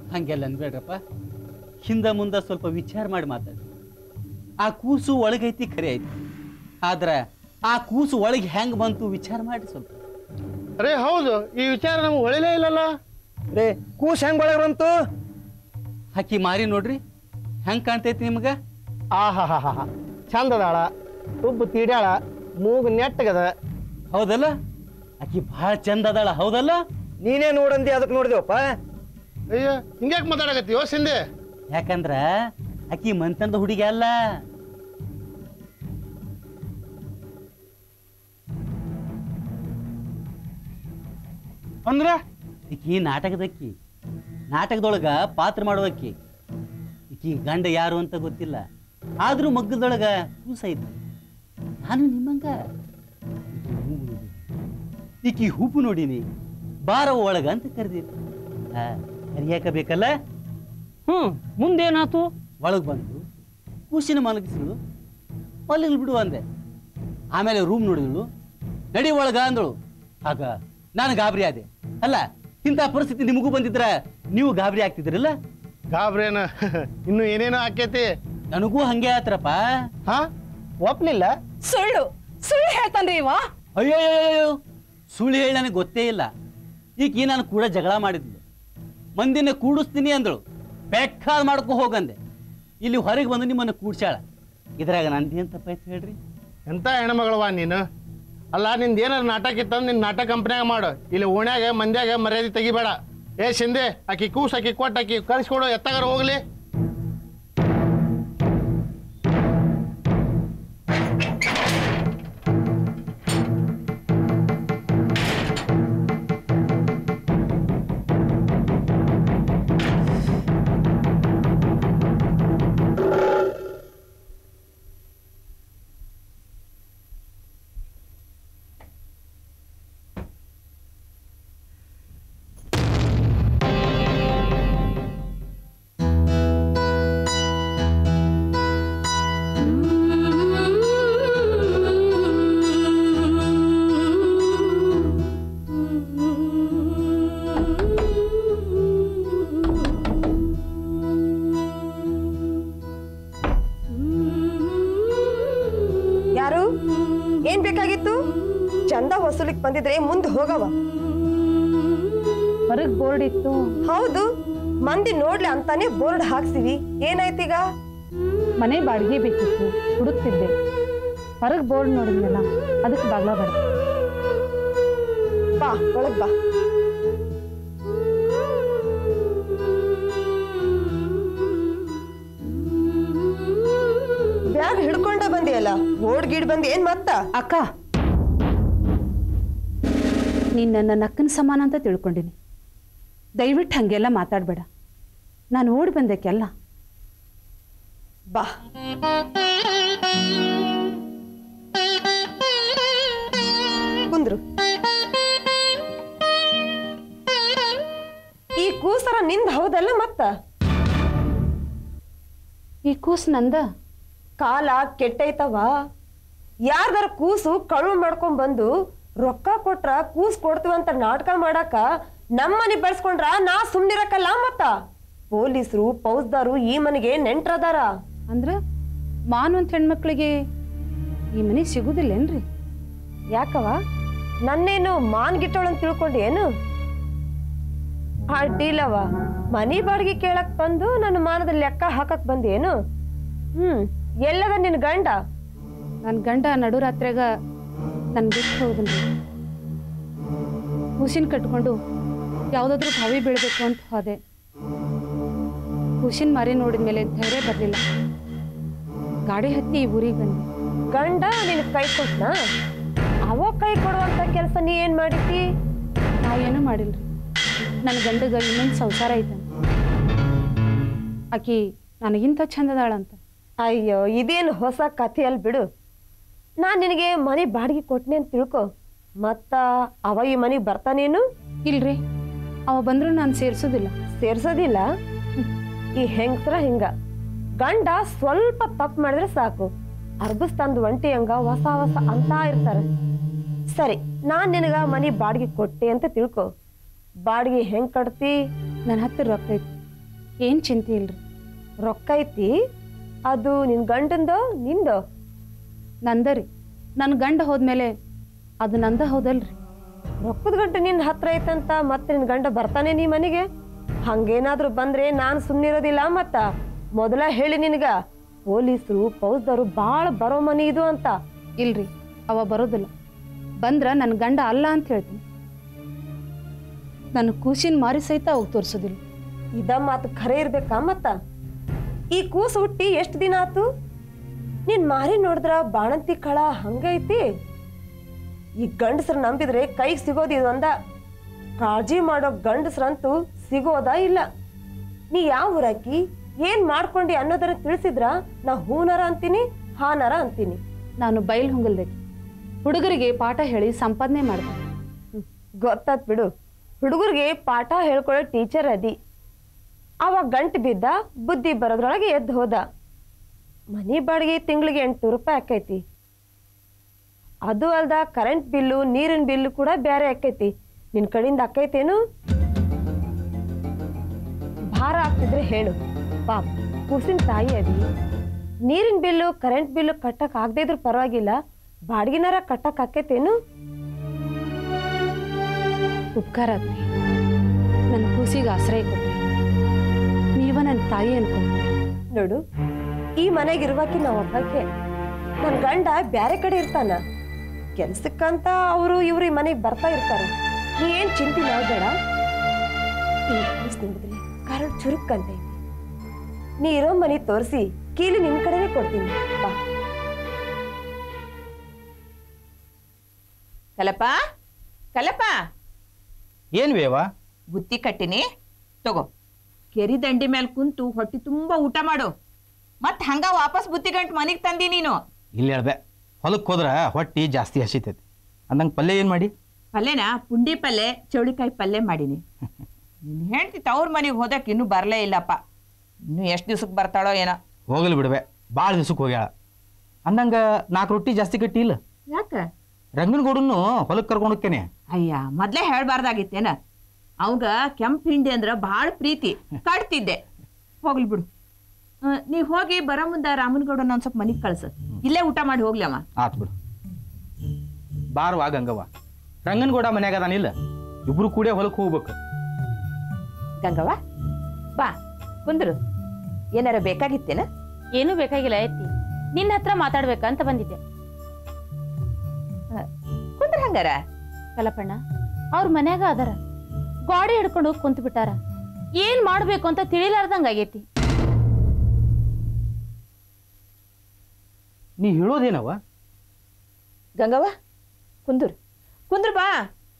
ಹಂಗೆಲ್ಲ ಅನ್ಬೇಡ್ರಪ್ಪ ಹಿಂದ ಮುಂದೆ ಸ್ವಲ್ಪ ವಿಚಾರ ಮಾಡಿ ಮಾತಾಡಿ ಆ ಕೂಸು ಒಳಗೈತಿ ಖರೆ ಐತಿ ಆದ್ರೆ ಆ ಕೂಸು ಒಳಗೆ ಹೆಂಗ್ ಬಂತು ವಿಚಾರ ಮಾಡಿ ಸ್ವಲ್ಪ ಅರೇ ಹೌದು ಈ ವಿಚಾರ ನಮ್ಗೆ ಒಳಿಲೇ ಇಲ್ಲಲ್ಲ ರೇ ಕೂಸ್ ಹೆಂಗ್ ಒಳಗೆ ಬಂತು ಹಾಕಿ ಮಾರಿ ನೋಡ್ರಿ ಹೆಂಗ್ ಕಾಣ್ತೈತಿ ನಿಮ್ಗ ಆಹಾ ಹಾ ಹಾ ಚಂದ ಅದಾಳ ಉಬ್ಬು ತೀಡ್ಯಾಳ ಮೂಗು ನೆಟ್ಟಗದ ಹೌದಲ್ಲ ಆಕಿ ಭಾಳ ಚಂದ ಅದಾಳ ಹೌದಲ್ಲ ನೀನೇ ನೋಡಂದಿ ಅದಕ್ಕೆ ನೋಡಿದೆವಪ್ಪ ಅಯ್ಯ ಹಿಂಗ್ಯಾಕೆ ಮಾತಾಡಕತ್ತೀವೋ ಸಿಂಧೆ ಯಾಕಂದ್ರ ಆಕಿ ಮಂತಂದ ಹುಡುಗಿ ಅಲ್ಲ ಅಂದ್ರ ಈಕಿ ನಾಟಕದಕ್ಕಿ ನಾಟಕದೊಳಗ ಪಾತ್ರ ಮಾಡೋದಕ್ಕಿ ಈಕಿ ಗಂಡ ಯಾರು ಅಂತ ಗೊತ್ತಿಲ್ಲ ಆದ್ರೂ ಮಗ್ಗದೊಳಗ ಕೂಸ ಐತಿ ನಾನು ನಿಮ್ಮಂಗ ಈಕಿ ಹೂಪು ನೋಡೀನಿ ಬಾರ ಒಳಗ ಅಂತ ಕರೆದೀನಿ ಕರಿಯಾಕ ಬೇಕಲ್ಲ ಹ್ಮ್ ಮುಂದೇನಾತು ಒಳಗೆ ಬಂದು ಕೂಸಿನ ಮಲಗಿಸಿಳು ಮಲಗಿ ಬಿಡು ಅಂದೆ ಆಮೇಲೆ ರೂಮ್ ನೋಡಿದಳು ನಡಿ ಒಳಗ ಅಂದಳು ಆಗ ನಾನು ಗಾಬರಿ ಆದೆ ಅಲ್ಲ ಇಂಥ ಪರಿಸ್ಥಿತಿ ನಿಮಗೂ ಬಂದಿದ್ರ ನೀವು ಗಾಬರಿ ಆಗ್ತಿದ್ರಲ್ಲ ಗಾಬ್ರೇನ ಇನ್ನು ಏನೇನೋ ಆಕೇತಿ ನನಗೂ ಹಂಗೆ ಆತ್ರಪ್ಪ ಹಾ ಒಪ್ಲಿಲ್ಲ ಸುಳ್ಳು ಸುಳ್ಳು ಹೇಳ್ತಾನ್ರಿ ಇವ ಅಯ್ಯೋ ಸುಳ್ಳು ಹೇಳಿ ನನಗೆ ಗೊತ್ತೇ ಇಲ್ಲ ಈಗ ನಾನು ಕೂಡ ಜಗಳ ಮಾಡಿದ್ಲು ಮಂದಿನ ಕೂಡಿಸ್ತೀನಿ ಅಂದಳು ಬೇಕಾದ್ ಮಾಡ್ಕೊ ಹೋಗಂದೆ ಇಲ್ಲಿ ಹೊರಗೆ ಬಂದು ನಿಮ್ಮನ್ನು ಕೂಡ್ಸಾಳ ಇದ್ರಾಗ ನಂದೇನು ತಪ್ಪಾಯ್ತು ಹೇಳ್ರಿ ಎಂತ ಹೆಣ್ಮಗಳವ ನೀನು ಅಲ್ಲ ನಿಂದ ಏನಾರ ನಾಟಕ ಇತ್ತಂದ್ರೆ ನಿನ್ನ ನಾಟಕ ಕಂಪ್ನ್ಯಾಗ ಮಾಡು ಇಲ್ಲಿ ಓಣ್ಯಾಗ ಮಂದ್ಯಾಗ ಮರ್ಯಾದೆ ತೆಗಿಬೇಡ ಏ ಶಿಂದೆ ಆಕಿ ಕೂಸ್ ಆಕಿ ಕೊಟ್ಟು ಆಕಿ ಕಳಿಸ್ಕೊಡು ಎತ್ತಾಗಾರ ಹೋಗ್ಲಿ ಯಾರು ಏನ್ ಬೇಕಾಗಿತ್ತು ಚಂದ ವಸೂಲಿಕ್ ಬಂದಿದ್ರೆ ಮುಂದೆ ಹೋಗವ ಹೊರಗ್ ಬೋರ್ಡ್ ಇತ್ತು ಹೌದು ಮಂದಿ ನೋಡ್ಲಿ ಅಂತಾನೆ ಬೋರ್ಡ್ ಹಾಕ್ಸಿವಿ ಏನಾಯ್ತೀಗ ಮನೆ ಬಾಡಿಗೆ ಬೇಕಿತ್ತು ಹುಡುಕ್ತಿದ್ದೆ ಹೊರಗ್ ಬೋರ್ಡ್ ನೋಡಿದ್ನಲ್ಲ ಅದಕ್ಕೆ ಬಾಗ್ಲ ಬಡ ಬಾ ಒಳಗ್ ಬಾ ಬ್ಯಾಗ್ ಹಿಡ್ಕೊಂಡ ಬಂದಿಯಲ್ಲ ಬೋರ್ಡ್ ಗಿಡ್ ಬಂದ್ ಏನ್ ಮತ್ತ ಅಕ್ಕ ನೀನ್ ನನ್ನ ನಕ್ಕನ ಸಮಾನ ಅಂತ ತಿಳ್ಕೊಂಡಿನಿ ದಯವಿಟ್ಟು ಹಂಗೆಲ್ಲ ಮಾತಾಡ್ಬೇಡ ನಾನು ಓಡಿ ಬಂದಕ್ಕೆಲ್ಲ ಬಾ ಕುಂದ್ರು ಈ ಕೂಸರ ನಿಂದ ಹೌದಲ್ಲ ಮತ್ತ ಈ ಕೂಸ್ ನಂದ ಕಾಲ ಕೆಟ್ಟೈತವ ಯಾರ್ದಾರ ಕೂಸು ಕಳು ಮಾಡ್ಕೊಂಡ್ ಬಂದು ರೊಕ್ಕ ಕೊಟ್ರ ಕೂಸ್ ಕೊಡ್ತೀವಂತ ನಾಟಕ ಮಾಡಾಕ ನಮ್ಮನೆ ಬೆಳೆಸ್ಕೊಂಡ್ರ ನಾ ಸುಮ್ನಿರಕಲ್ಲ ಮತ್ತ ಪೊಲೀಸರು ಫೌಜ್ದಾರು ಈ ಮನೆಗೆ ನೆಂಟ್ರದಾರ ಅಂದ್ರ ಮಾನವಂತ ಹೆಣ್ಮಕ್ಳಿಗೆ ಈ ಮನೆ ಸಿಗುದಿಲ್ಲೇನ್ರಿ ಯಾಕವ ನನ್ನೇನು ಮಾನ್ ಗಿಟ್ಟೋಳು ಅಂತ ತಿಳ್ಕೊಂಡಿ ಏನು ಅಡ್ಡಿಲ್ಲವ ಮನಿ ಬಾಡಿಗೆ ಕೇಳಕ್ ಬಂದು ನನ್ನ ಮಾನದ ಲೆಕ್ಕ ಹಾಕಕ್ ಬಂದೇನು ಹ್ಮ್ ಎಲ್ಲದ ನಿನ್ ಗಂಡ ನನ್ನ ಗಂಡ ನಡುರಾತ್ರಿಯಾಗ ನನ್ ಬಿಟ್ಟು ಹೋದನ್ರಿ ಹುಸಿನ ಕಟ್ಕೊಂಡು ಯಾವುದಾದ್ರೂ ಬಾವಿ ಬೀಳ್ಬೇಕು ಅಂತ ಹೋದೆ ಹುಸಿನ ಮಾರಿ ನೋಡಿದ ಮೇಲೆ ಧೈರ್ಯ ಬರಲಿಲ್ಲ ಗಾಡಿ ಹತ್ತಿ ಈ ಊರಿಗೆ ಬಂದೆ ಗಂಡ ನಿನ್ ಕೈ ಕೊಟ್ನ ಅವ ಕೈ ಕೊಡುವಂತ ಕೆಲಸ ನೀ ಏನ್ ಮಾಡಿತಿ ನಾ ಏನೂ ಮಾಡಿಲ್ರಿ ನನ್ನ ಗಂಡಗ ಇನ್ನೊಂದು ಸಂಸಾರ ಐತಂತ ಆಕಿ ನನಗಿಂತ ಚಂದದಾಳಂತ ಅಯ್ಯೋ ಇದೇನು ಹೊಸ ಕಥೆಯಲ್ಲಿ ಬಿಡು ನಾನ್ ನಿನಗೆ ಮನೆ ಬಾಡಿಗೆ ಕೊಟ್ನೆ ಅಂತ ತಿಳ್ಕೊ ಮತ್ತ ಅವ ಈ ಮನೆಗೆ ಬರ್ತಾನೇನು ಇಲ್ರಿ ಅವ ಬಂದ್ರು ನಾನು ಸೇರ್ಸೋದಿಲ್ಲ ಸೇರ್ಸೋದಿಲ್ಲ ಈ ಹೆಂಗ್ಸ್ರ ಹಿಂಗ ಗಂಡ ಸ್ವಲ್ಪ ತಪ್ಪು ಮಾಡಿದ್ರೆ ಸಾಕು ಅರ್ಬಸ್ ತಂದು ಒಂಟಿ ಹಂಗ ಹೊಸ ಹೊಸ ಅಂತ ಇರ್ತಾರೆ ಸರಿ ನಾನ್ ನಿನಗ ಮನಿ ಬಾಡಿಗೆ ಕೊಟ್ಟೆ ಅಂತ ತಿಳ್ಕೊ ಬಾಡಿಗೆ ಹೆಂಗ್ ಕಟ್ತಿ ನನ್ನ ಹತ್ತಿರ ರೊಕ್ಕ ಐತಿ ಏನು ಚಿಂತೆ ಇಲ್ರಿ ರೊಕ್ಕ ಐತಿ ಅದು ನಿನ್ ಗಂಡಂದೋ ನಿಂದೋ ನಂದರಿ ನನ್ನ ಗಂಡ ಹೋದ್ಮೇಲೆ ಅದು ನಂದ ಹೌದಲ್ರಿ ರೊಕ್ಕದ ಗಂಟೆ ನಿನ್ನ ಹತ್ರ ಐತಂತ ಮತ್ತೆ ನಿನ್ ಗಂಡ ಬರ್ತಾನೆ ನೀ ಮನೆಗೆ ಹಂಗೇನಾದ್ರೂ ಬಂದ್ರೆ ನಾನು ಸುಮ್ಮನಿರೋದಿಲ್ಲ ಮತ್ತ ಮೊದಲ ಹೇಳಿ ನಿನಗ ಪೊಲೀಸರು ಫೌಜ್ದಾರು ಭಾಳ ಬರೋ ಮನಿ ಇದು ಅಂತ ಇಲ್ರಿ ಅವ ಬರೋದಿಲ್ಲ ಬಂದ್ರ ನನ್ನ ಗಂಡ ಅಲ್ಲ ಅಂತ ಹೇಳ್ತೀನಿ ನನ್ನ ಕೂಸಿನ ಮಾರಿ ಸಹಿತ ಅವಾಗ ತೋರಿಸೋದಿಲ್ಲ ಇದ ಮಾತು ಖರೆ ಇರ್ಬೇಕಾ ಮತ್ತ ಈ ಕೂಸು ಹುಟ್ಟಿ ಎಷ್ಟು ದಿನ ಆತು ನಿನ್ ಮಾರಿ ನೋಡಿದ್ರ ಬಾಣಂತಿ ಕಳ ಹಂಗೈತಿ ಈ ಗಂಡಸ್ರ ನಂಬಿದ್ರೆ ಕೈಗೆ ಸಿಗೋದು ಇದೊಂದ ಕಾಳಜಿ ಮಾಡೋ ಗಂಡಸ್ರಂತೂ ಸಿಗೋದಾ ಇಲ್ಲ ನೀ ಯಾವ ಊರಾಕಿ ಏನ್ ಮಾಡ್ಕೊಂಡಿ ಅನ್ನೋದನ್ನ ತಿಳಿಸಿದ್ರ ನಾ ಹೂನರ ಅಂತೀನಿ ಹಾನರ ಅಂತೀನಿ ನಾನು ಬೈಲ್ ಹೊಂಗಲ್ದಕ್ಕೆ ಹುಡುಗರಿಗೆ ಪಾಠ ಹೇಳಿ ಸಂಪಾದನೆ ಮಾಡಿದೆ ಹ್ಮ್, ಗೊತ್ತಾತ್ ಬಿಡು ಹುಡುಗರಿಗೆ ಪಾಠ ಹೇಳ್ಕೊಳ್ಳೋ ಟೀಚರ್ ಅದಿ ಅವಾಗ ಗಂಟು ಬಿದ್ದ ಬುದ್ಧಿ ಬರೋದ್ರೊಳಗೆ ಎದ್ದು ಹೋದ ಮನಿ ಬಾಡಿಗೆ ತಿಂಗಳಿಗೆ ಎಂಟುನೂರು ರೂಪಾಯಿ ಆಕೈತಿ ಅದು ಅಲ್ದ ಕರೆಂಟ್ ಬಿಲ್ಲು ನೀರಿನ ಬಿಲ್ಲು ಕೂಡ ಬೇರೆ ಆಕೈತಿ ನಿನ್ ಕಡೆಯಿಂದ ಆಕೈತೇನು ಭಾರ ಆಗ್ತಿದ್ರೆ ಹೇಳು ಪಾಪ ಕೂಸಿನ ತಾಯಿ ಅದಿ ನೀರಿನ ಬಿಲ್ಲು ಕರೆಂಟ್ ಬಿಲ್ಲು ಕಟ್ಟಕ್ ಆಗದೇ ಇದ್ರೂ ಪರವಾಗಿಲ್ಲ ಬಾಡಿಗೆನಾರ ಕಟ್ಟಕ್ ಆಕೈತೇನು ಉಪಕಾರ ಆತ್ರಿ ನನ್ನ ಕೂಸಿಗೆ ಆಶ್ರಯ ಕೊಟ್ರಿ ನೀವ ನನ್ನ ತಾಯಿ ಅನ್ಕೊಂಡ್ರಿ ನೋಡು ಈ ಮನೆಗೆ ಇರುವಾಕಿ ನಾವು ಒಬ್ಬಕ್ಕೆ ನನ್ನ ಗಂಡ ಬ್ಯಾರೆ ಕಡೆ ಇರ್ತಾನ ಕೆಲ್ಸಕ್ಕಂತ ಅವರು ಇವರು ಈ ಮನೆಗೆ ಬರ್ತಾ ಇರ್ತಾರೆ ನೀ ಏನ್ ಚಿಂತೆ ಮಾಡಬೇಡ ನೋಡಿದ್ರೆ ಕರಳು ಚುರುಕ್ಕಂತ ಐತಿ ನೀ ಇರೋ ಮನೆ ತೋರಿಸಿ ಕೀಲಿ ನಿನ್ ಕಡೆನೆ ಕೊಡ್ತೀನಿ ಬಾ ಕಲಪ ಕಲಪ ಏನು ಬೇವ ಬುತ್ತಿ ಕಟ್ಟಿನಿ ತಗೋ ಕೆರಿ ದಂಡಿ ಮೇಲೆ ಕುಂತು ಹೊಟ್ಟಿ ತುಂಬಾ ಊಟ ಮಾಡು ಮತ್ ಹಂಗ ವಾಪಸ್ ಬುತ್ತಿ ಗಂಟು ಮನೆಗ್ ತಂದಿ ನೀನು ಇಲ್ಲಿ ಹೇಳ್ದೆ ಹೊಲಕ್ಕೆ ಹೋದ್ರೆ ಹೊಟ್ಟಿ ಜಾಸ್ತಿ ಹಸಿತೈತಿ ಅಂದಂಗೆ ಪಲ್ಯ ಏನು ಮಾಡಿ ಪಲ್ಯನ ಪುಂಡಿ ಪಲ್ಯ ಚೌಳಿಕಾಯಿ ಪಲ್ಯ ಮಾಡೀನಿ ನಿನ್ ಹೆಂಡ್ತಿ ತವ್ರ ಮನೆಗೆ ಹೋದಕ್ ಇನ್ನೂ ಬರ್ಲೇ ಇಲ್ಲಪ್ಪ ಇನ್ನು ಎಷ್ಟು ದಿವ್ಸಕ್ಕೆ ಬರ್ತಾಳೋ ಏನೋ ಹೋಗಲಿ ಬಿಡ್ವೆ ಭಾಳ ದಿವ್ಸಕ್ಕೆ ಹೋಗ್ಯಾಳ ಅಂದಂಗೆ ನಾಲ್ಕು ರೊಟ್ಟಿ ಜಾಸ್ತಿ ಕಟ್ಟಿ ಇಲ್ಲ ಯಾಕ ರಂಗನಗೌಡನ್ನು ಹೊಲಕ್ಕೆ ಕರ್ಕೊಂಡು ಹೋಗ್ತೇನೆ ಅಯ್ಯ ಮೊದ್ಲೇ ಹೇಳ್ಬಾರ್ದಾಗಿತ್ತೇನ ಅವಂಗ ಕೆಂಪು ಹಿಂಡಿ ಅಂದ್ರ ಭಾಳ ಪ್ರೀತಿ ಕಟ್ತಿದ್ದೆ ಹೋಗ್ಲಿ ಬಿಡು ಆ, ನೀ ಹೋಗಿ ಬರೋ ಮುಂದ ರಾಮನಗೌಡನ ಒಂದ್ ಸ್ವಲ್ಪ ಮನಿಗ್ ಕಳ್ಸ ಇಲ್ಲೇ ಊಟ ಮಾಡಿ ಹೋಗ್ಲಿ ಅವ ಆತ್ ಬಿಡು ಬಾರ್ವಾ ಗಂಗವ್ವ ರಂಗನಗೌಡ ಮನ್ಯಾಗ ಅದಾನಿಲ್ಲ ಇಬ್ರು ಕೂಡೇ ಹೊಲಕ್ಕೆ ಹೋಗ್ಬೇಕು ಗಂಗವ್ವ ಬಾ ಕುಂದ್ರು ಏನಾರ ಬೇಕಾಗಿತ್ತೇನ ಏನೂ ಬೇಕಾಗಿಲ್ಲ ಐತಿ ನಿನ್ನ ಹತ್ರ ಮಾತಾಡ್ಬೇಕಂತ ಬಂದಿದ್ದೆ ಕುಂದ್ರ ಹಂಗಾರ ಕಲಪಣ್ಣ ಅವ್ರ ಮನ್ಯಾಗ ಅದಾರ ಗಾಡಿ ಹಿಡ್ಕೊಂಡು ಕುಂತ ಬಿಟ್ಟಾರ ಏನ್ ಮಾಡ್ಬೇಕು ಅಂತ ತಿಳಿಲಾರ್ದಂಗ ಆಗೈತಿ ನೀ ಹೇಳೋದೇನವ ಗಂಗವ್ವ ಕುಂದ್ರು ಕುಂದ್ರು ಬಾ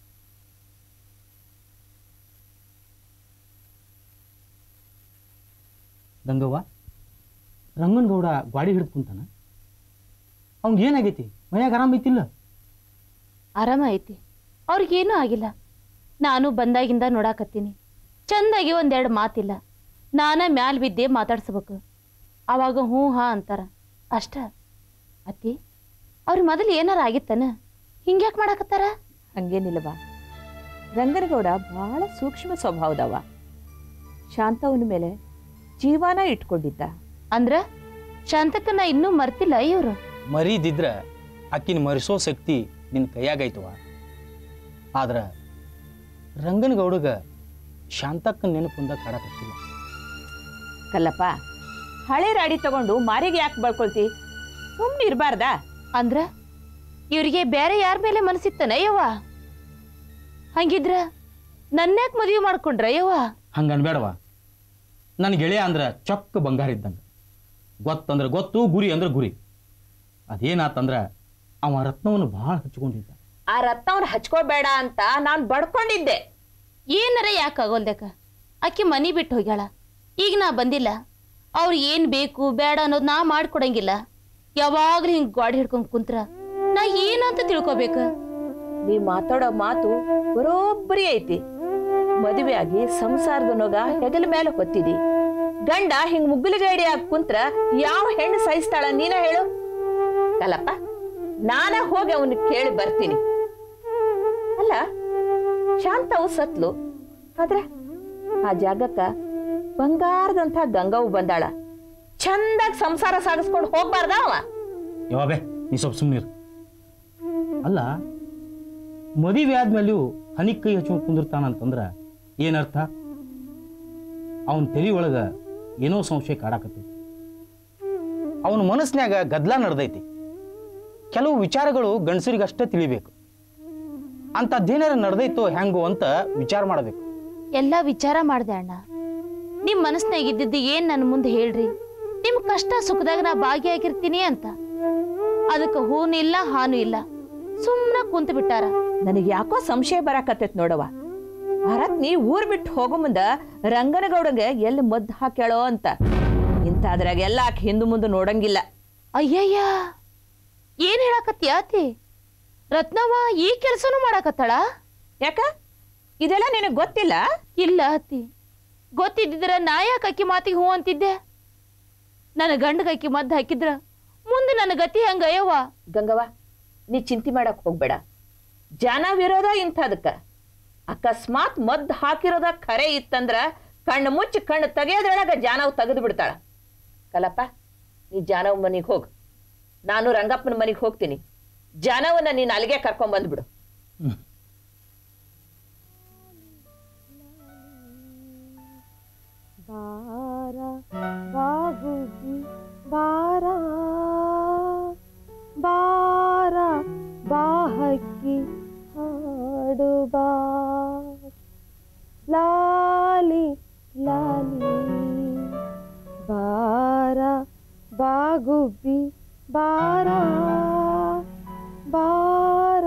ಗಂಗವ್ವ ರಂಗನಗೌಡ ಗಾಡಿ ಹಿಡಿದು ಕುಂತಾನ ಅವ್ನಿಗೆ ಏನಾಗೈತಿ ಮನ್ಯಾಗ ಆರಾಮ ಐತಿಲ್ಲ ಆರಾಮ ಐತಿ ಅವ್ರಿಗೇನೂ ಆಗಿಲ್ಲ ನಾನು ಬಂದಾಗಿಂದ ನೋಡಾಕತ್ತೀನಿ ಚಂದಾಗಿ ಒಂದೆರಡು ಮಾತಿಲ್ಲ ನಾನ ಮ್ಯಾಲ್ ಬಿದ್ದೆ ಮಾತಾಡ್ಸ್ಬೇಕು ಅವಾಗ ಹ್ಞೂ ಹಾ ಅಂತಾರ ಅಷ್ಟ ಅತ್ತಿ ಅವ್ರ ಮೊದಲು ಏನಾರ ಆಗಿತ್ತನ ಹಿಂಗ್ಯಾಕ್ ಮಾಡಾಕತ್ತಾರ ಹಂಗೇನಿಲ್ಲವ ರಂಗನಗೌಡ ಬಹಳ ಸೂಕ್ಷ್ಮ ಸ್ವಭಾವದವ ಶಾಂತವನ ಮೇಲೆ ಜೀವನ ಇಟ್ಕೊಂಡಿದ್ದ ಅಂದ್ರ ಶಾಂತಕ್ಕನ್ನ ಇನ್ನೂ ಮರ್ತಿಲ್ಲ ಇವ್ರು ಮರೀದಿದ್ರ ಆಕಿನ ಮರಿಸೋ ಶಕ್ತಿ ನಿನ್ನ ಕೈಯಾಗೈತವ ಆದ್ರ ರಂಗನಗೌಡಗ ಶಾಂತಕ್ಕನ ನೆನಪುಂದ ಕಾಡಕತ್ತಿಲ್ಲ ಕಲ್ಲಪ್ಪ ಹಳೆ ರಾಡಿ ತಗೊಂಡು ಮಾರಿಗೆ ಯಾಕೆ ಬಳ್ಕೊಳ್ತಿ ಸುಮ್ಮನೆ ಇರಬಾರ್ದಾ ಅಂದ್ರ ಇವ್ರಿಗೆ ಬೇರೆ ಯಾರ ಮೇಲೆ ಮನಸ್ಸಿತ್ತನ ಯವ್ವ ಹಂಗಿದ್ರ ನನ್ಯಾಕ್ ಮದುವೆ ಮಾಡ್ಕೊಂಡ್ರ ಯವ್ವ ಹಂಗ ಅನ್ಬೇಡವ ನನ್ನ ಗೆಳೆಯ ಅಂದ್ರ ಚೊಕ್ಕ ಬಂಗಾರ ಇದ್ದಂಗ ಗೊತ್ತಂದ್ರ ಗೊತ್ತು ಗುರಿ ಅಂದ್ರ ಗುರಿ ಅದೇನಾತಂದ್ರ ಅವ ರತ್ನವನ್ನು ಭಾಳ ಹಚ್ಕೊಂಡಿದ್ದ ಆ ರತ್ನವ್ನ ಹಚ್ಕೋಬೇಡ ಅಂತ ನಾನು ಬಡ್ಕೊಂಡಿದ್ದೆ ಏನಾರ ಯಾಕೆ ಆಗೋಲ್ದಕ್ಕ ಆಕಿ ಮನಿ ಬಿಟ್ಟು ಹೋಗ್ಯಾಳ ಈಗ ನಾ ಬಂದಿಲ್ಲ ಅವ್ರು ಏನ್ ಬೇಕು ಬೇಡ ಅನ್ನೋದು ನಾ ಮಾಡ್ಕೊಡಂಗಿಲ್ಲ ಯಾವಾಗ್ಲೂ ಹಿಂಗ್ ಗಾಡಿ ಹಿಡ್ಕೊಂಡ್ ಕುಂತ್ರ ನಾ ಏನು ಅಂತ ತಿಳ್ಕೊಬೇಕು ನೀ ಮಾತಾಡೋ ಮಾತು ಬರೋಬ್ಬರಿ ಐತಿ ಮದುವೆ ಆಗಿ ಸಂಸಾರದ ನೊಗ ಹೆಗಲ ಮೇಲೆ ಹೊತ್ತಿದಿ ಗಂಡ ಹಿಂಗ್ ಮುಗ್ಗಲಗೈಡಿ ಆಗಿ ಕುಂತ್ರ ಯಾವ ಹೆಣ್ಣು ಸಹಿಸ್ತಾಳ ನೀನ ಹೇಳು ಕಲ್ಲಪ್ಪ ನಾನ ಹೋಗಿ ಅವನು ಕೇಳಿ ಬರ್ತೀನಿ ಅಲ್ಲ ಶಾಂತವು ಸತ್ಲು ಆದ್ರೆ ಆ ಜಾಗಕ್ಕ ಬಂಗಾರದಂಥ ಗಂಗವು ಬಂದಾಳ ಚಂದಾಗಿ ಸಂಸಾರ ಸಾಗಿಸ್ಕೊಂಡು ಹೋಗ್ಬಾರ್ದ ಅವ ಯಾವಾಬೆ ನೀ ಸ್ವಲ್ಪ ಸುಮ್ಮನಿರು ಅಲ್ಲ ಮದುವೆ ಆದ್ಮೇಲೆಯೂ ಹನಿ ಕೈ ಹಚ್ಕೊಂಡು ಕುಂದಿರ್ತಾನಂತಂದ್ರ ಏನರ್ಥ ಅವನ ತಲೆ ಒಳಗ ಏನೋ ಸಂಶಯ ಕಾಡಾಕತ್ತೈತಿ ಅವನ ಮನಸ್ನ್ಯಾಗ ಗದ್ಲ ನಡೆದೈತಿ ಕೆಲವು ವಿಚಾರಗಳು ಗಂಡಸರಿಗಷ್ಟೇ ತಿಳಿಬೇಕು ಅಂಥದ್ದೇನಾರ ನಡೆದೈತೋ ಹೆಂಗೋ ಅಂತ ವಿಚಾರ ಮಾಡಬೇಕು ಎಲ್ಲ ವಿಚಾರ ಮಾಡ್ದೆ ಅಣ್ಣ ನಿಮ್ ಮನಸ್ನಾಗ ಇದ್ದಿದ್ದು ಏನ್ ನನ್ನ ಮುಂದೆ ಹೇಳ್ರಿ ನಿಮ್ ಕಷ್ಟ ಸುಖದಾಗ ನಾ ಭಾಗಿಯಾಗಿರ್ತೀನಿ ಅಂತ ಅದಕ್ಕೆ ಹೂನು ಇಲ್ಲ ಹಾನು ಇಲ್ಲ ಸುಮ್ಮನೆ ಕುಂತು ಬಿಟ್ಟಾರ ನನಗೆ ಯಾಕೋ ಸಂಶಯ ಬರಾಕತ್ತೈತ್ ನೋಡವ ಭರತ್ ನೀ ಊರ್ ಬಿಟ್ಟು ಹೋಗೋ ಮುಂದ ರಂಗನಗೌಡಂಗೆ ಎಲ್ಲಿ ಮದ್ದು ಹಾಕ್ಯಾಳೋ ಅಂತ ಇಂಥದ್ರಾಗ ಎಲ್ಲ ಆಕೆ ಹಿಂದು ಮುಂದೆ ನೋಡಂಗಿಲ್ಲ ಅಯ್ಯಯ್ಯ ಏನ್ ಹೇಳಾಕತ್ತೀಯ ಅತಿ ರತ್ನವ್ವ ಈ ಕೆಲ್ಸನೂ ಮಾಡಾಕತ್ತಾಳ ಯಾಕ ಇದೆಲ್ಲ ನಿನಗೆ ಗೊತ್ತಿಲ್ಲ ಇಲ್ಲ ಅತ್ತಿ ಗೊತ್ತಿದ್ದಿದ್ರ ನಾ ಯಾಕೆ ಅಕ್ಕಿ ಮಾತಿಗೆ ಹೂ ಅಂತಿದ್ದೆ ನನ್ನ ಗಂಡಗ ಅಕ್ಕಿ ಮದ್ದು ಹಾಕಿದ್ರ ಮುಂದೆ ನನ್ನ ಗತಿ ಹೆಂಗ ಅಯ್ಯವ್ವ ಗಂಗವ್ವ ನೀ ಚಿಂತೆ ಮಾಡಕ್ ಹೋಗ್ಬೇಡ ಜನ ವಿರೋಧ ಇಂಥದಕ್ಕ ಅಕಸ್ಮಾತ್ ಮದ್ದು ಹಾಕಿರೋದ ಖರೆ ಇತ್ತಂದ್ರ ಕಣ್ಣು ಮುಚ್ಚಿ ಕಣ್ಣು ತೆಗೆಯೋದ್ರೊಳಗ ಜಾನವ್ ತೆಗೆದು ಬಿಡ್ತಾಳ ಕಲಪ್ಪ ನೀ ಜಾನವ್ ಮನೆಗೆ ಹೋಗ್ ನಾನು ರಂಗಪ್ಪನ ಮನೆಗೆ ಹೋಗ್ತೀನಿ ಜಾನವನ್ನ ನೀನು ಅಲ್ಲಿಗೆ ಕರ್ಕೊಂಡ್ ಬಂದ್ಬಿಡು ಬಾರ ಬಾಬುಜಿ ಬಾರ ಬಾರ ಬಾಹಕ್ಕಿ ಹಾಡು ಬಾ ಲಾಲಿ ಲಾಲಿ ಬಾರ ಬಾಗುಬ್ಬಿ ಬಾರ ಬಾರ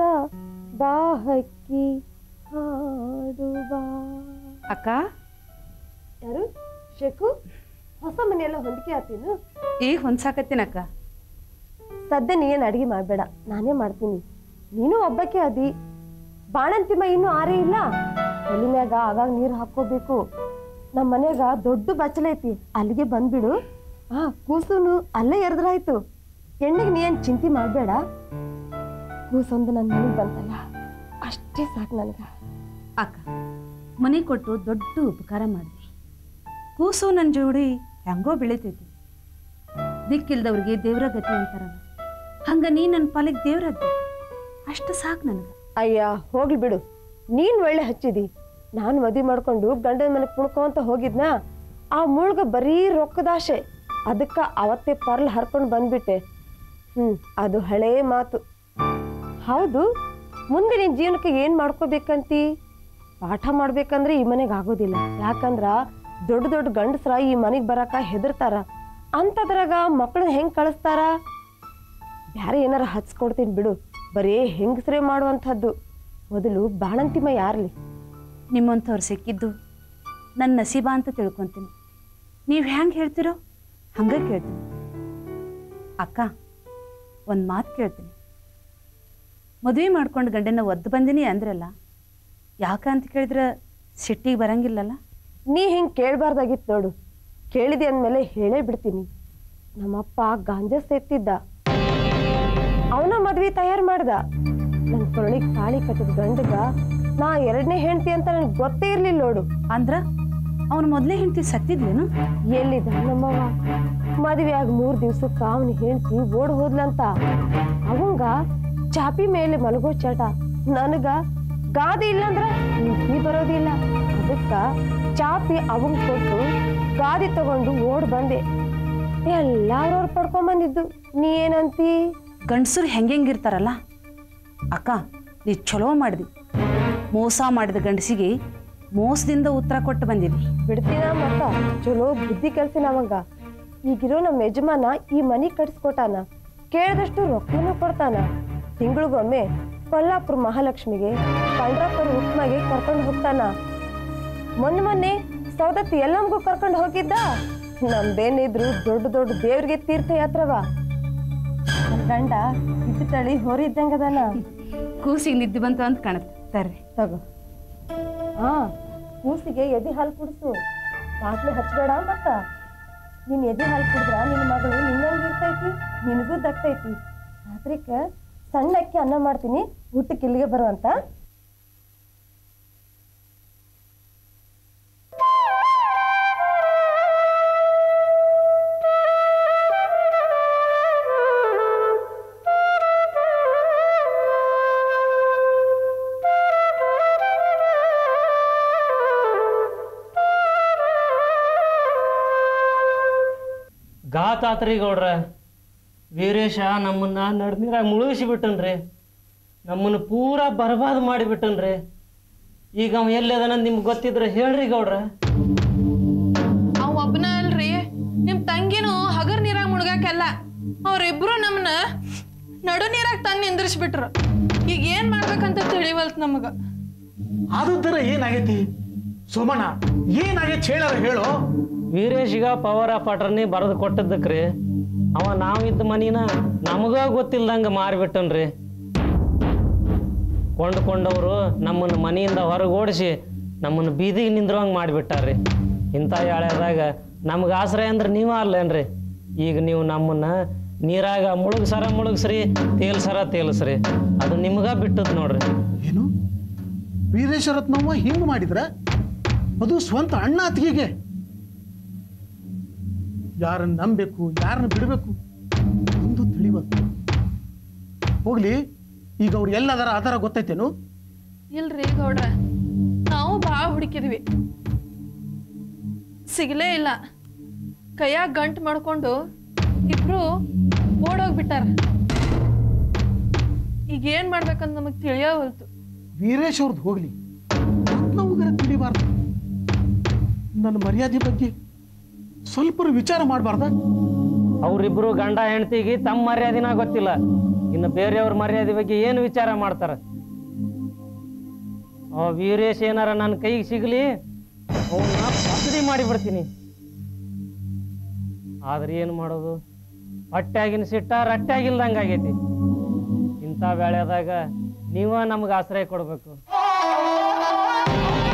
ಬಾಹಕ್ಕಿ ಹಾಡು ಬಾ ಅಕ್ಕ ಯಾರು ಶೇಖು ಹೊಸ ಮನೆಯೆಲ್ಲ ಹೊಂದಿಕೆ ಆತೀನು ಈಗ ಹೊಂದ್ಸಾಕತ್ತೀನಕ್ಕ ಸದ್ಯ ನೀ ಏನು ಅಡಿಗೆ ಮಾಡಬೇಡ ನಾನೇ ಮಾಡ್ತೀನಿ ನೀನು ಒಬ್ಬಕ್ಕೆ ಅದಿ ಬಾಣಂತಿಮ ಇನ್ನೂ ಆರೇ ಇಲ್ಲ ಒಲಿ ಮ್ಯಾಗ ಆಗಾಗ ನೀರು ಹಾಕೋಬೇಕು ನಮ್ಮ ಮನ್ಯಾಗ ದೊಡ್ಡ ಬಚ್ಚಲೈತಿ ಅಲ್ಲಿಗೆ ಬಂದ್ಬಿಡು ಆ ಕೂಸುನು ಅಲ್ಲೇ ಎರೆದ್ರಾಯ್ತು ಎಣ್ಣೆಗೆ ನೀ ಏನು ಚಿಂತೆ ಮಾಡಬೇಡ ಕೂಸೊಂದು ನನ್ನ ಮನೆಗೆ ಬಂತಲ್ಲ ಅಷ್ಟೇ ಸಾಕು ನನಗೆ ಅಕ್ಕ ಮನೆ ಕೊಟ್ಟು ದೊಡ್ಡ ಉಪಕಾರ ಮಾಡಿದ್ವಿ ಕೂಸು ನನ್ನ ಜೋಡಿ ಹೆಂಗೋ ಬೆಳಿತೈತಿ ದಿಕ್ಕಿಲ್ದವ್ರಿಗೆ ದೇವ್ರ ಗತಿ ಅಂತಾರಲ್ಲ ಹಂಗ ನೀ ನನ್ನ ಪಾಲಿಗೆ ದೇವ್ರದ್ದೆ ಅಷ್ಟು ಸಾಕು ನನಗೆ ಅಯ್ಯ ಹೋಗ್ಲಿ ಬಿಡು ನೀನ್ ಒಳ್ಳೆ ಹಚ್ಚಿದಿ ನಾನು ಮದುವೆ ಮಾಡ್ಕೊಂಡು ಗಂಡನ ಮನೆ ಕುಣ್ಕೊಂತ ಹೋಗಿದ್ನಾ ಆ ಮುಳ್ಗ ಬರೀ ರೊಕ್ಕದಾಶೆ ಅದಕ್ಕ ಅವತ್ತೇ ಪರ್ಲ್ ಹರ್ಕೊಂಡು ಬಂದ್ಬಿಟ್ಟೆ ಹ್ಮ್ ಅದು ಹಳೇ ಮಾತು ಹೌದು ಮುಂದೆ ನಿನ್ ಜೀವನಕ್ಕೆ ಏನ್ ಮಾಡ್ಕೋಬೇಕಂತಿ ಪಾಠ ಮಾಡ್ಬೇಕಂದ್ರೆ ಈ ಮನೆಗೆ ಆಗೋದಿಲ್ಲ ಯಾಕಂದ್ರ ದೊಡ್ಡ ದೊಡ್ಡ ಗಂಡಸ್ರ ಈ ಮನೆಗೆ ಬರಕ ಹೆದರ್ತಾರ ಅಂತದ್ರಾಗ ಮಕ್ಕಳನ್ನ ಹೆಂಗ್ ಕಳಿಸ್ತಾರ ಬ್ಯಾರೆ ಏನಾರ ಹಚ್ಕೊಡ್ತೀನಿ ಬಿಡು ಬರೀ ಹೆಂಗಸ್ರೇ ಮಾಡುವಂಥದ್ದು ಮೊದಲು ಬಾಣಂತಿಮ ಯಾರ್ಲಿ ನಿಮ್ಮಂಥವ್ರು ಸಿಕ್ಕಿದ್ದು ನನ್ನ ನಸೀಬ ಅಂತ ತಿಳ್ಕೊತೀನಿ ನೀವು ಹೆಂಗೆ ಹೇಳ್ತಿರೋ ಹಂಗೆ ಕೇಳ್ತೀನಿ ಅಕ್ಕ ಒಂದು ಮಾತು ಕೇಳ್ತೀನಿ ಮದುವೆ ಮಾಡ್ಕೊಂಡು ಗಂಡನ ಒದ್ದು ಬಂದಿನಿ ಅಂದ್ರಲ್ಲ ಯಾಕ ಅಂತ ಕೇಳಿದ್ರೆ ಸಿಟ್ಟಿಗೆ ಬರಂಗಿಲ್ಲಲ್ಲ ನೀ ಹಿಂಗೆ ಕೇಳಬಾರ್ದಾಗಿತ್ತು ನೋಡು ಕೇಳಿದೆ ಅಂದಮೇಲೆ ಹೇಳೇ ಬಿಡ್ತೀನಿ ನಮ್ಮಪ್ಪ ಗಾಂಜಾ ಸೇತ್ತಿದ್ದ ಅವನ ಮದ್ವೆ ತಯಾರು ಮಾಡ್ದ ನನ್ನ ಕೊರಳಿಗೆ ತಾಳಿ ಕಟ್ಟಿದ ಗಂಡಗ ನಾ ಎರಡನೇ ಹೆಂಡತಿ ಅಂತ ನನಗೆ ಗೊತ್ತೇ ಇರ್ಲಿಲ್ಲ ನೋಡು ಅಂದ್ರ ಅವನು ಮೊದಲೇ ಹೆಂಡತಿ ಸತ್ತಿದ್ಲೇನು ಎಲ್ಲಿದ್ದ ನಮ್ಮವ್ವ ಮದುವೆ ಆಗ ಮೂರು ದಿವ್ಸಕ್ಕೆ ಅವನ ಹೆಂಡತಿ ಓಡ್ ಹೋದ್ಲಂತ ಅವಂಗ ಚಾಪಿ ಮೇಲೆ ಮಲಗೋ ಚಟ ನನಗ ಗಾದಿ ಇಲ್ಲಂದ್ರ ನಿದ್ದೆ ಬರೋದಿಲ್ಲ ಅದಕ್ಕ ಚಾಪಿ ಅವಂಗ್ ಕೊಟ್ಟು ಗಾದಿ ತಗೊಂಡು ಓಡ್ ಬಂದೆ ಎಲ್ಲಾರು ಪಡ್ಕೊಂಡ್ ಬಂದಿದ್ದು ನೀ ಏನಂತಿ ಗಂಡಸರು ಹೆಂಗೆಂಗಿರ್ತಾರಲ್ಲ ಅಕ್ಕ ನೀ ಚಲೋ ಮಾಡಿದಿ ಮೋಸ ಮಾಡಿದ ಗಂಡಸಿಗೆ ಮೋಸದಿಂದ ಉತ್ತರ ಕೊಟ್ಟು ಬಂದಿದಿ ಬಿಡ್ತೀನ ಮತ್ತ ಚಲೋ ಬುದ್ಧಿ ಕಲ್ಸಿನ ಅವಂಗ ಈಗಿರೋ ನಮ್ಮ ಯಜಮಾನ ಈ ಮನಿ ಕಟ್ಸ್ಕೊಟ್ಟಾನ ಕೇಳಿದಷ್ಟು ರೊಕ್ಕನೂ ಕೊಡ್ತಾನ ತಿಂಗಳಿಗೊಮ್ಮೆ ಕೊಲ್ಲಾಪುರ ಮಹಾಲಕ್ಷ್ಮಿಗೆ ಪಂಡ್ರಾಪುರ ಉಪ್ಮಗೆ ಕರ್ಕೊಂಡು ಹೋಗ್ತಾನ ಮೊನ್ನೆ ಮೊನ್ನೆ ಸೌದತ್ತಿ ಎಲ್ಲಮ್ಗೂ ಕರ್ಕೊಂಡು ಹೋಗಿದ್ದ ನಮ್ದೇನಿದ್ರು ದೊಡ್ಡ ದೊಡ್ಡ ದೇವ್ರಿಗೆ ತೀರ್ಥಯಾತ್ರವ ನನ್ ಗಂಡ ಇಟ್ಟು ತಳಿ ಹೊರಿದ್ದಂಗದಾನ ಕೂಸಿಗೆ ನಿದ್ದೆ ಬಂತು ಅಂತ ಕಾಣುತ್ತೆ ತರ್ರಿ ತಗೋ ಹಾ ಕೂಸಿಗೆ ಎದೆ ಹಾಲು ಕುಡಿಸು ಬಾಟ್ಲು ಹಚ್ಬೇಡ ಮತ್ತ ನೀನ್ ಎದೆ ಹಾಲು ಕುಡಿದ್ರ ನಿನ್ನ ಮಗಳು ನಿನ್ನಂಗೆ ಇರ್ತೈತಿ ನಿನಗೂ ದಕ್ಕೈತಿ ರಾತ್ರಿಕ ಸಣ್ಣ ಅಕ್ಕಿ ಅನ್ನ ಮಾಡ್ತೀನಿ ಊಟಕ್ಕೆ ಇಲ್ಲಿಗೆ ಬರುವಂತ ಘಾತ್ ಆತ್ರಿ ಗೌಡ್ರ ವೀರೇಶ ನಮ್ಮನ್ನ ನಡ್ನೀರಾಗ ಮುಳುಗಿಸಿ ಬಿಟ್ಟನ್ರಿ ನಮ್ಮನ್ನ ಪೂರಾ ಬರ್ಬಾದ್ ಮಾಡಿಬಿಟ್ಟನ್ರಿ ಈಗ ಅವ ಎಲ್ಲಿದಾನ ನಿಮ್ಗೆ ಗೊತ್ತಿದ್ರೆ ಹೇಳ್ರಿ ಗೌಡ್ರ ಅವ್ ಒಬ್ಬನ ಅಲ್ರಿ ನಿಮ್ ತಂಗಿನೂ ಹಗರ್ ನೀರಾಗ ಮುಳುಗಾಕಲ್ಲ ಅವ್ರಿಬ್ರು ನಮ್ಮನ್ನ ನಡು ನೀರಾಗ ತಂದು ನಿಂದ್ರಿಸ್ಬಿಟ್ರು ಈಗ ಏನ್ ಮಾಡ್ಬೇಕಂತ ತಿಳಿವಲ್ತ್ ನಮಗ ಆದದ್ದರ ಏನಾಗೈತಿ ಸೋಮಣ್ಣ ಏನಾಗೈತಿ ಹೇಳಾರ ಹೇಳು ವೀರೇಶಿಗ ಪವರ್ ಆಫ್ ಅಟರ್ನಿ ಬರೆದು ಕೊಟ್ಟದ್ದಕ್ರಿ ಅವ ನಾವಿದ್ದ ಮನಿನ ನಮಗ ಗೊತ್ತಿಲ್ದಂಗ ಮಾರಿಬಿಟ್ಟನ್ರಿ ಕೊಂಡ್ಕೊಂಡವರು ನಮ್ಮನ್ನ ಮನೆಯಿಂದ ಹೊರಗೆ ಓಡಿಸಿ ನಮ್ಮನ್ನ ಬೀದಿಗೆ ನಿಂದ್ರಂಗೆ ಮಾಡಿಬಿಟ್ಟಾರ್ರಿ ಇಂಥ ಯಾಳ್ಯಾದಾಗ ನಮ್ಗೆ ಆಶ್ರಯ ಅಂದ್ರೆ ನೀವೇ ಅಲ್ಲೇನ್ರಿ ಈಗ ನೀವು ನಮ್ಮನ್ನ ನೀರಾಗ ಮುಳುಗ್ಸರ ಮುಳುಗ್ಸ್ರಿ ತೇಲ್ಸರ ತೇಲ್ಸ್ರಿ ಅದು ನಿಮ್ಗ ಬಿಟ್ಟದ್ ನೋಡ್ರಿ ಏನು ವೀರೇಶ್ವರತ್ನವ್ವ ಹಿಂಗ್ ಮಾಡಿದ್ರ ಅದು ಸ್ವಂತ ಅಣ್ಣ ಅತ್ತಿಗೆಗೆ ಯಾರನ್ನ ನಂಬೇಕು ಯಾರನ್ನ ಬಿಡಬೇಕು ಒಂದು ತಿಳಿವಲ್ತು ಹೋಗ್ಲಿ ಈಗ ಅವ್ರು ಎಲ್ಲದರ ಆಧಾರ ಗೊತ್ತೈತೇನು ಇಲ್ರಿ ಗೌಡ್ರ ನಾವು ಭಾಳ ಹುಡುಕಿದ್ವಿ ಸಿಗಲೇ ಇಲ್ಲ ಕೈಯಾಗ ಗಂಟು ಮಾಡ್ಕೊಂಡು ಇಬ್ರು ಓಡೋಗ್ಬಿಟ್ಟಾರ ಈಗ ಏನ್ ಮಾಡ್ಬೇಕಂತ ನಮಗ್ ತಿಳಿಯೋವಲ್ತು ವೀರೇಶ್ ಅವ್ರದ್ದು ಹೋಗ್ಲಿ ರತ್ನವ್ವಗರ ತಿಳಿಬಾರ್ದು ನನ್ನ ಮರ್ಯಾದೆ ಬಗ್ಗೆ ಸ್ವಲ್ಪ ವಿಚಾರ ಮಾಡಬಾರ್ದ ಅವರಿಬ್ರು ಗಂಡ ಹೆಂಡತಿಗೆ ತಮ್ಮ ಮರ್ಯಾದಿನ ಗೊತ್ತಿಲ್ಲ ಇನ್ನು ಬೇರೆಯವ್ರ ಮರ್ಯಾದೆ ಬಗ್ಗೆ ಏನು ವಿಚಾರ ಮಾಡ್ತಾರ ಅವ ವೀರೇಶ್ ಏನಾರ ನನ್ನ ಕೈಗೆ ಸಿಗಲಿ ಅವನ್ನ ಪಸಡಿ ಮಾಡಿಬಿಡ್ತೀನಿ ಆದ್ರೆ ಏನು ಮಾಡೋದು ಹೊಟ್ಟೆಯಾಗಿನ ಸಿಟ್ಟ ರಟ್ಟೆಯಾಗಿಲ್ದಂಗೆ ಆಗೈತಿ ಇಂಥ ಬೇಳೆದಾಗ ನೀವ ನಮ್ಗೆ ಆಶ್ರಯ ಕೊಡಬೇಕು